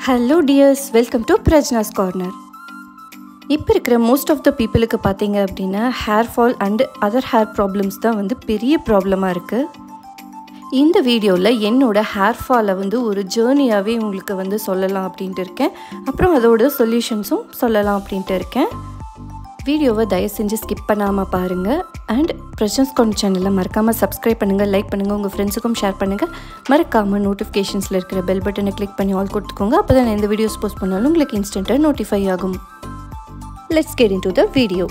hello dears welcome to Prajna's corner இப்போ இருக்கிற most of the பீப்புளுக்கு பார்த்தீங்க அப்படின்னா hair fall and other hair problems தான் வந்து பெரிய ப்ராப்ளமாக இருக்குது இந்த வீடியோவில் என்னோட ஹேர் ஃபாலை வந்து ஒரு ஜேர்னியாகவே உங்களுக்கு வந்து சொல்லலாம் அப்படின்ட்டு இருக்கேன் அப்புறம் அதோட சொல்யூஷன்ஸும் சொல்லலாம் அப்படின்ட்டு இருக்கேன் வீடியோவை தயவு செஞ்சு ஸ்கிப் பண்ணாமல் பாருங்கள் அண்ட் பிரச்சன்ஸ் கான் சேனலை மறக்காமல் சப்ஸ்கிரைப் பண்ணுங்கள் லைக் பண்ணுங்கள் உங்கள் ஃப்ரெண்ட்ஸுக்கும் ஷேர் பண்ணுங்கள் மறக்காமல் நோட்டிஃபிகேஷன்ஸில் இருக்கிற பெல் பட்டனை கிளிக் பண்ணி ஆல் கொடுத்துக்கோங்க அப்போ தான் எந்த வீடியோஸ் போஸ்ட் பண்ணாலும் உங்களுக்கு இன்ஸ்டண்ட்டாக நோட்டிஃபை ஆகும் let's get into the video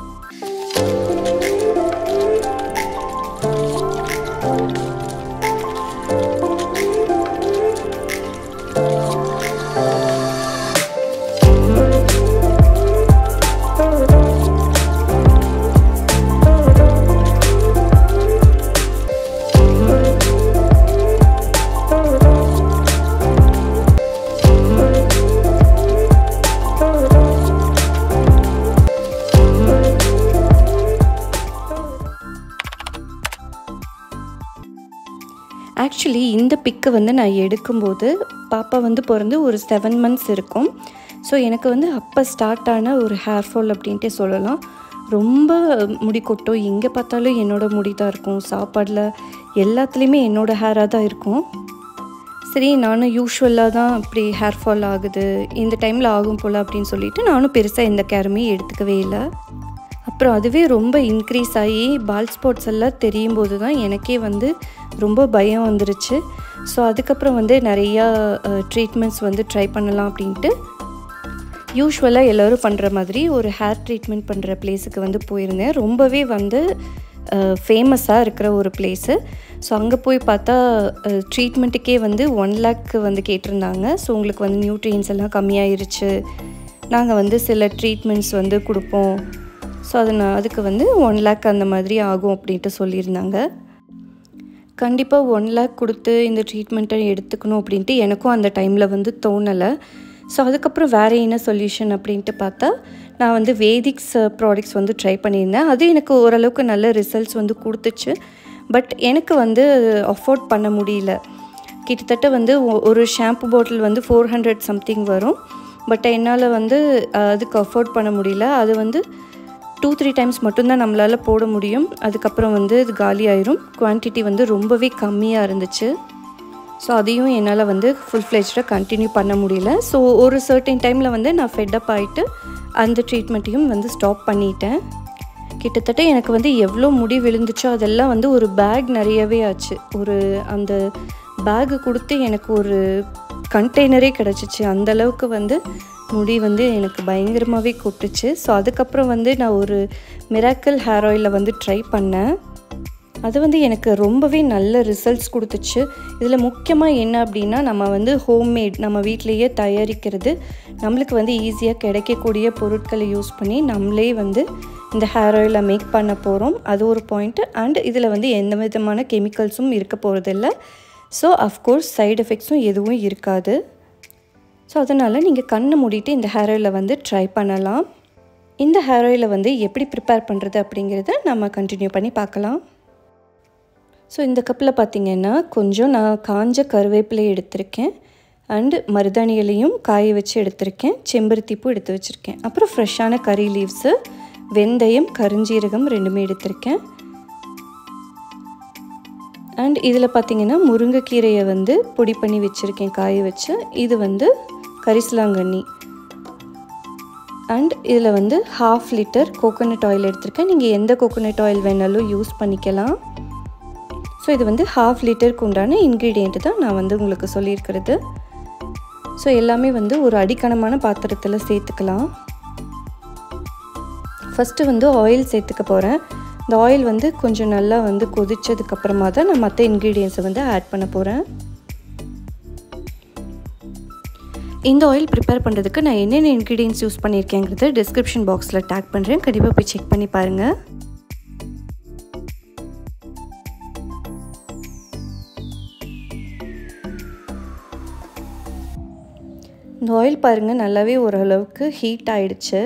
actually இந்த பிக்கு வந்து நான் எடுக்கும்போது பாப்பா வந்து பிறந்து ஒரு செவன் மந்த்ஸ் இருக்கும் ஸோ எனக்கு வந்து அப்போ ஸ்டார்ட் ஆன ஒரு ஹேர் ஃபால் அப்படின்ட்டே சொல்லலாம் ரொம்ப முடி கொட்டும் எங்கே பார்த்தாலும் என்னோடய முடி தான் இருக்கும் சாப்பாடில் எல்லாத்துலேயுமே என்னோடய ஹேராக தான் இருக்கும் சரி நானும் யூஸ்வலாக தான் அப்படி ஹேர் ஃபால் ஆகுது இந்த டைமில் ஆகும் போல் அப்படின்னு சொல்லிட்டு நானும் பெருசாக எந்த கேருமே எடுத்துக்கவே இல்லை அப்புறம் அதுவே ரொம்ப இன்க்ரீஸ் ஆகி பால் ஸ்பாட்ஸ் எல்லாம் தெரியும் போது தான் எனக்கே வந்து ரொம்ப பயம் வந்துருச்சு ஸோ அதுக்கப்புறம் வந்து நிறையா ட்ரீட்மெண்ட்ஸ் வந்து ட்ரை பண்ணலாம் அப்படின்ட்டு யூஸ்வலாக எல்லோரும் பண்ணுற மாதிரி ஒரு ஹேர் ட்ரீட்மெண்ட் பண்ணுற பிளேஸுக்கு வந்து போயிருந்தேன் ரொம்பவே வந்து ஃபேமஸாக இருக்கிற ஒரு பிளேஸு ஸோ அங்கே போய் பார்த்தா ட்ரீட்மெண்ட்டுக்கே வந்து ஒன் லேக் வந்து கேட்டிருந்தாங்க ஸோ உங்களுக்கு வந்து நியூட்ரியன்ஸ் எல்லாம் கம்மியாயிருச்சு நாங்கள் வந்து சில ட்ரீட்மெண்ட்ஸ் வந்து கொடுப்போம் ஸோ அது நான் அதுக்கு வந்து ஒன் லேக் அந்த மாதிரி ஆகும் அப்படின்ட்டு சொல்லியிருந்தாங்க கண்டிப்பாக ஒன் லேக் கொடுத்து இந்த ட்ரீட்மெண்ட்டை எடுத்துக்கணும் அப்படின்ட்டு எனக்கும் அந்த டைமில் வந்து தோணலை ஸோ அதுக்கப்புறம் வேறு என்ன சொல்யூஷன் அப்படின்ட்டு பார்த்தா நான் வந்து வேதிக்ஸ் ப்ராடக்ட்ஸ் வந்து ட்ரை பண்ணியிருந்தேன் அது எனக்கு ஓரளவுக்கு நல்ல ரிசல்ட்ஸ் வந்து கொடுத்துச்சு பட் எனக்கு வந்து அஃபோர்ட் பண்ண முடியல கிட்டத்தட்ட வந்து ஒரு ஷாம்பு பாட்டில் வந்து ஃபோர் ஹண்ட்ரட் சம்திங் வரும் பட் என்னால் வந்து அதுக்கு அஃபோர்ட் பண்ண முடியல அது வந்து டூ த்ரீ டைம்ஸ் மட்டும்தான் நம்மளால் போட முடியும் அதுக்கப்புறம் வந்து இது காலி ஆயிரும் குவான்டிட்டி வந்து ரொம்பவே கம்மியாக இருந்துச்சு ஸோ அதையும் என்னால் வந்து ஃபுல் ஃப்ளெஜ்டாக கண்டினியூ பண்ண முடியல ஸோ ஒரு சர்டன் டைமில் வந்து நான் ஃபெட்டப் ஆகிட்டு அந்த ட்ரீட்மெண்ட்டையும் வந்து ஸ்டாப் பண்ணிட்டேன் கிட்டத்தட்ட எனக்கு வந்து எவ்வளோ முடி விழுந்துச்சோ அதெல்லாம் வந்து ஒரு பேக் நிறையவே ஆச்சு ஒரு அந்த பேகு கொடுத்து எனக்கு ஒரு கண்டெய்னரே கிடச்சிச்சு அந்தளவுக்கு வந்து முடி வந்து எனக்கு பயங்கரமாகவே கொட்டுச்சு ஸோ அதுக்கப்புறம் வந்து நான் ஒரு மிராக்கிள் ஹேர் ஆயிலில் வந்து ட்ரை பண்ணேன் அது வந்து எனக்கு ரொம்பவே நல்ல ரிசல்ட்ஸ் கொடுத்துச்சு இதில் முக்கியமாக என்ன அப்படின்னா நம்ம வந்து ஹோம்மேட் நம்ம வீட்டிலையே தயாரிக்கிறது நம்மளுக்கு வந்து ஈஸியாக கிடைக்கக்கூடிய பொருட்களை யூஸ் பண்ணி நம்மளே வந்து இந்த ஹேர் ஆயிலை மேக் பண்ண போகிறோம் அது ஒரு பாயிண்ட்டு அண்ட் இதில் வந்து எந்த விதமான கெமிக்கல்ஸும் இருக்க போகிறதில்ல ஸோ அஃப்கோர்ஸ் சைடு எஃபெக்ட்ஸும் எதுவும் இருக்காது ஸோ அதனால் நீங்கள் கண்ணை மூடிட்டு இந்த ஹேர் ஆயிலை வந்து ட்ரை பண்ணலாம் இந்த ஹேர் ஆயிலை வந்து எப்படி ப்ரிப்பேர் பண்ணுறது அப்படிங்கிறத நம்ம கண்டினியூ பண்ணி பார்க்கலாம் ஸோ இந்த கப்பில் பார்த்திங்கன்னா கொஞ்சம் நான் காஞ்ச கருவேப்பிலை எடுத்திருக்கேன் அண்டு மருதாணி இலையும் காய வச்சு எடுத்திருக்கேன் செம்பருத்தி பூ எடுத்து வச்சுருக்கேன் அப்புறம் ஃப்ரெஷ்ஷான கறி லீவ்ஸு வெந்தயம் கருஞ்சீரகம் ரெண்டுமே எடுத்திருக்கேன் அண்ட் இதில் பார்த்திங்கன்னா முருங்கைக்கீரையை வந்து பொடி பண்ணி வச்சுருக்கேன் காய வச்சு இது வந்து கரிசலாங்கண்ணி அண்ட் இதில் வந்து ஹாஃப் லிட்டர் கோகோனட் ஆயில் எடுத்திருக்கேன் நீங்கள் எந்த கோகோனட் ஆயில் வேணாலும் யூஸ் பண்ணிக்கலாம் ஸோ இது வந்து ஹாஃப் லிட்டருக்கு உண்டான இன்க்ரீடியண்ட்டு தான் நான் வந்து உங்களுக்கு சொல்லியிருக்கிறது ஸோ எல்லாமே வந்து ஒரு அடிக்கணமான பாத்திரத்தில் சேர்த்துக்கலாம் ஃபஸ்ட்டு வந்து ஆயில் சேர்த்துக்க போகிறேன் இந்த ஆயில் வந்து கொஞ்சம் நல்லா வந்து கொதிச்சதுக்கப்புறமா தான் நான் மற்ற இன்க்ரீடியன்ஸை வந்து ஆட் பண்ண போகிறேன் இந்த ஆயில் ப்ரிப்பேர் பண்ணுறதுக்கு நான் என்னென்ன இன்க்ரீடியன்ஸ் யூஸ் பண்ணியிருக்கேங்கிறத டிஸ்கிரிப்ஷன் பாக்ஸில் டேக் பண்ணுறேன் கண்டிப்பாக போய் செக் பண்ணி பாருங்கள் இந்த ஆயில் பாருங்கள் நல்லாவே ஓரளவுக்கு ஹீட் ஆயிடுச்சு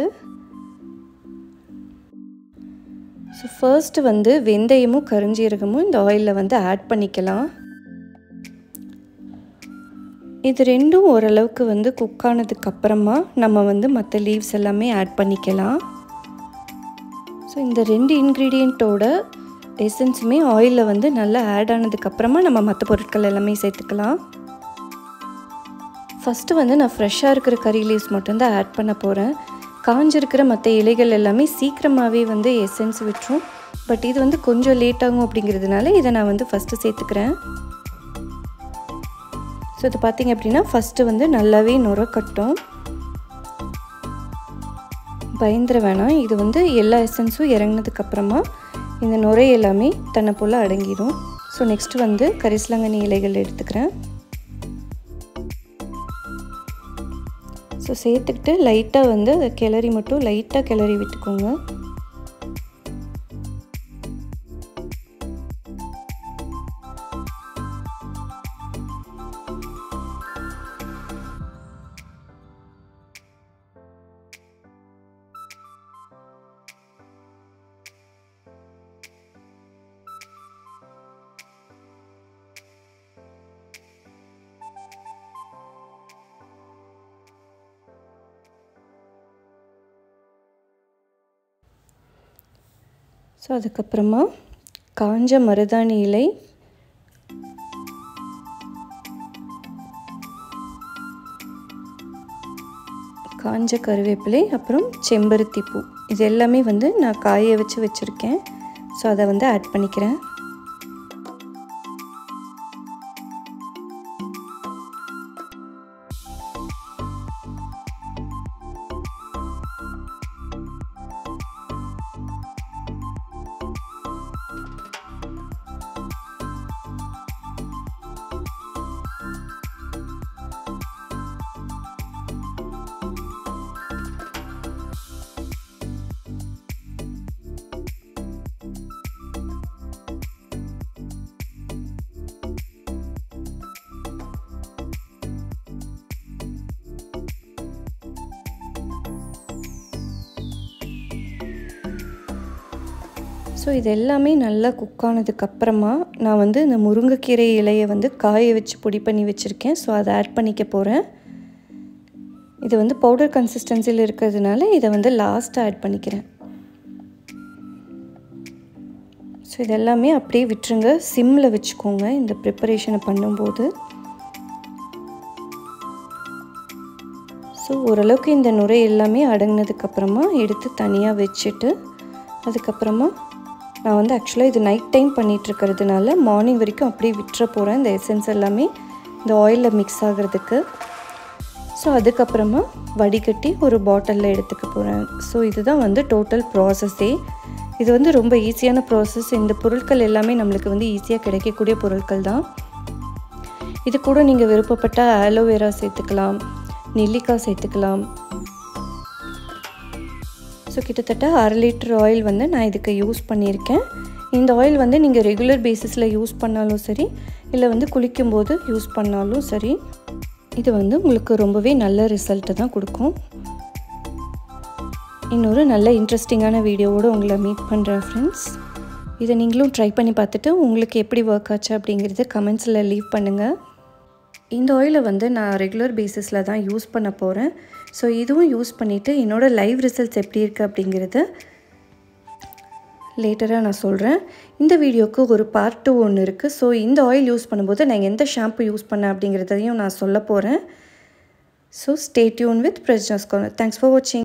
ஸோ ஃபர்ஸ்ட்டு வந்து வெந்தயமும் கருஞ்சீரகமும் இந்த ஆயிலில் வந்து ஆட் பண்ணிக்கலாம் இது ரெண்டும் ஓரளவுக்கு வந்து குக் ஆனதுக்கப்புறமா நம்ம வந்து மற்ற லீவ்ஸ் எல்லாமே ஆட் பண்ணிக்கலாம் ஸோ இந்த ரெண்டு இன்க்ரீடியண்ட்டோட எசன்ஸுமே ஆயிலில் வந்து நல்லா ஆட் ஆனதுக்கப்புறமா நம்ம மற்ற பொருட்கள் எல்லாமே சேர்த்துக்கலாம் ஃபஸ்ட்டு வந்து நான் ஃப்ரெஷ்ஷாக இருக்கிற கறி லீவ்ஸ் மட்டும்தான் ஆட் பண்ண போகிறேன் காஞ்சிருக்கிற மற்ற இலைகள் எல்லாமே சீக்கிரமாகவே வந்து எசன்ஸ் விட்டுரும் பட் இது வந்து கொஞ்சம் லேட் ஆகும் அப்படிங்கிறதுனால இதை நான் வந்து ஃபஸ்ட்டு சேர்த்துக்கிறேன் ஸோ இது பார்த்திங்க அப்படின்னா ஃபஸ்ட்டு வந்து நல்லாவே நுர கட்டும் பயந்துட வேணாம் இது வந்து எல்லா எசன்ஸும் இறங்கினதுக்கப்புறமா இந்த நுரை எல்லாமே தன்னை போல் அடங்கிடும் ஸோ நெக்ஸ்ட்டு வந்து கரிசலாங்கண்ணி இலைகள் எடுத்துக்கிறேன் ஸோ சேர்த்துக்கிட்டு லைட்டாக வந்து அதை கிளறி மட்டும் லைட்டாக கிளறி விட்டுக்கோங்க ஸோ அதுக்கப்புறமா காஞ்ச மருதாணி இலை காஞ்ச கருவேப்பிலை அப்புறம் செம்பருத்தி பூ இது எல்லாமே வந்து நான் காய வச்சு வச்சுருக்கேன் ஸோ அதை வந்து ஆட் பண்ணிக்கிறேன் ஸோ இது எல்லாமே நல்லா குக் ஆனதுக்கப்புறமா நான் வந்து இந்த முருங்கைக்கீரை இலையை வந்து காய வச்சு பொடி பண்ணி வச்சுருக்கேன் ஸோ அதை ஆட் பண்ணிக்க போகிறேன் இது வந்து பவுடர் கன்சிஸ்டன்சியில் இருக்கிறதுனால இதை வந்து லாஸ்ட்டாக ஆட் பண்ணிக்கிறேன் ஸோ இதெல்லாமே அப்படியே விட்டுருங்க சிம்மில் வச்சுக்கோங்க இந்த ப்ரிப்பரேஷனை பண்ணும்போது ஸோ ஓரளவுக்கு இந்த நுரை எல்லாமே அடங்கினதுக்கப்புறமா எடுத்து தனியாக வச்சுட்டு அதுக்கப்புறமா நான் வந்து ஆக்சுவலாக இது நைட் டைம் பண்ணிகிட்ருக்கிறதுனால மார்னிங் வரைக்கும் அப்படியே விட்டுற போகிறேன் இந்த எசன்ஸ் எல்லாமே இந்த ஆயிலில் மிக்ஸ் ஆகிறதுக்கு ஸோ அதுக்கப்புறமா வடிகட்டி ஒரு பாட்டிலில் எடுத்துக்க போகிறேன் ஸோ இதுதான் வந்து டோட்டல் ப்ராசஸ்ஸே இது வந்து ரொம்ப ஈஸியான ப்ராசஸ் இந்த பொருட்கள் எல்லாமே நம்மளுக்கு வந்து ஈஸியாக கிடைக்கக்கூடிய பொருட்கள் தான் இது கூட நீங்கள் விருப்பப்பட்ட ஆலோவேரா சேர்த்துக்கலாம் நெல்லிக்காய் சேர்த்துக்கலாம் ஸோ கிட்டத்தட்ட அரை லிட்டர் ஆயில் வந்து நான் இதுக்கு யூஸ் பண்ணியிருக்கேன் இந்த ஆயில் வந்து நீங்கள் ரெகுலர் பேசிஸில் யூஸ் பண்ணாலும் சரி இல்லை வந்து குளிக்கும்போது யூஸ் பண்ணாலும் சரி இது வந்து உங்களுக்கு ரொம்பவே நல்ல ரிசல்ட்டை தான் கொடுக்கும் இன்னொரு நல்ல இன்ட்ரெஸ்டிங்கான வீடியோவோடு உங்களை மீட் பண்ணுறேன் ஃப்ரெண்ட்ஸ் இதை நீங்களும் ட்ரை பண்ணி பார்த்துட்டு உங்களுக்கு எப்படி ஒர்க் ஆச்சு அப்படிங்கிறத கமெண்ட்ஸில் லீவ் பண்ணுங்கள் இந்த ஆயிலை வந்து நான் ரெகுலர் பேசிஸில் தான் யூஸ் பண்ண போகிறேன் ஸோ இதுவும் யூஸ் பண்ணிவிட்டு என்னோடய லைவ் ரிசல்ட்ஸ் எப்படி இருக்குது அப்படிங்கிறத லேட்டராக நான் சொல்கிறேன் இந்த வீடியோவுக்கு ஒரு பார்ட் டூ ஒன்று இருக்குது ஸோ இந்த ஆயில் யூஸ் பண்ணும்போது நான் எந்த ஷாம்பு யூஸ் பண்ணேன் அப்படிங்கிறதையும் நான் சொல்ல போகிறேன் so stay tuned with Prajna's corner thanks for வாட்சிங்